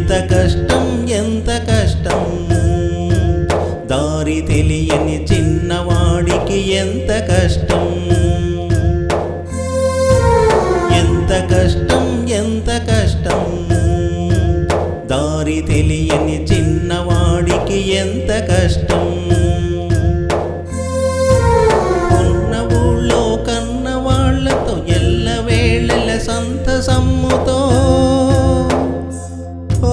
ఎంత కష్టం ఎంత కష్టం దారి తెలియని చిన్నవాడికి ఎంత కష్టం ఎంత కష్టం ఎంత కష్టం దారి తెలియని చిన్నవాడికి ఎంత కష్టం ఉన్న ఊళ్ళో కన్న వాళ్ళతో ఎల్లవేళల సంత సమ్ముతో ఓ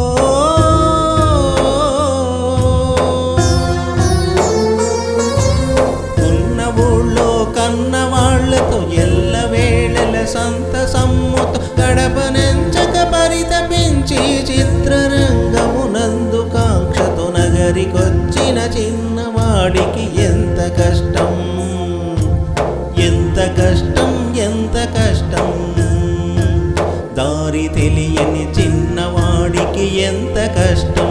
ఉన్న ఊళ్ళో కన్న వాళ్ళతో ఎల్లవేళల సంత సమ్ముతో గడపనెంచక పరితపించి చిత్రరంగమునందు కాంక్షతో నగరికొచ్చిన చిన్నవాడికి ఎంత కష్టం ఎంత కష్టం ఎంత కష్టం దారి తెలియని చిన్నవాడికి ఎంత కష్టం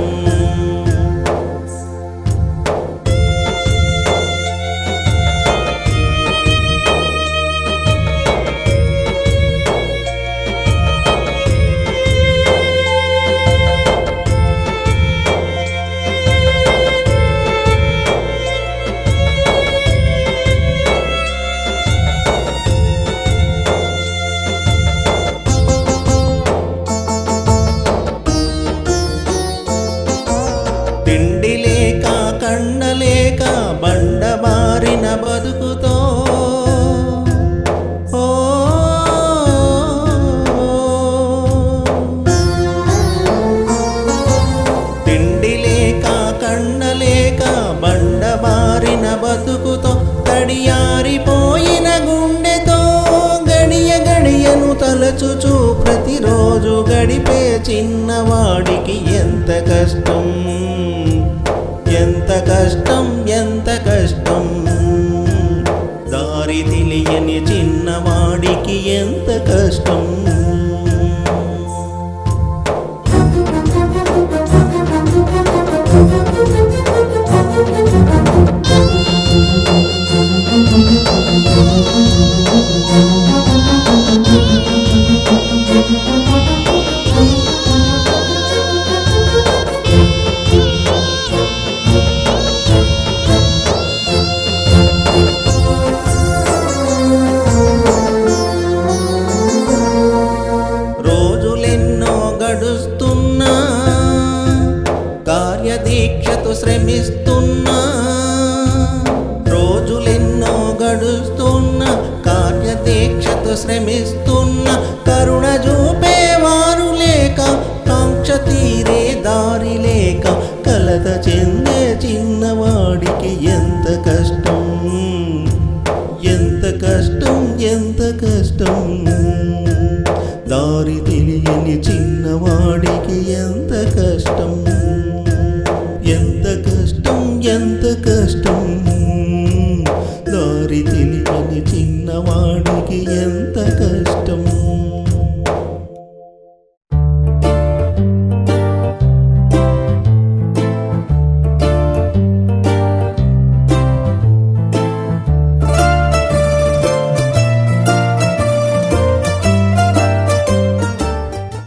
తిండి లేక కండలేక బండబారిన బతుకుతో ఓ తిండి లేక కండలేక బండబారిన బతుకుతో తడియారిపోయిన గుండెతో గడియ గడియను తలచుచు ప్రతిరోజు గడిపే చిన్నవాడికి ఎంత కష్టం ఎంత కష్టం ఎంత కష్టం దారి తెలియని చిన్నవాడికి ఎంత కష్టం రోజులెన్నో గడుస్తున్నా కార్యదీక్షతో శ్రమిస్తున్నా రోజులెన్నో గడుస్తున్నా కార్యదీక్షతో శ్రమిస్తున్నా కరుణ చూపేవారు లేక కాంక్ష తీరే దారి లేక కలత చెందే చిన్నవాడికి ఎంత కష్టం ఎంత కష్టం ఎంత కష్టం దారి తెలియని చిన్నవాడికి ఎంత కష్టం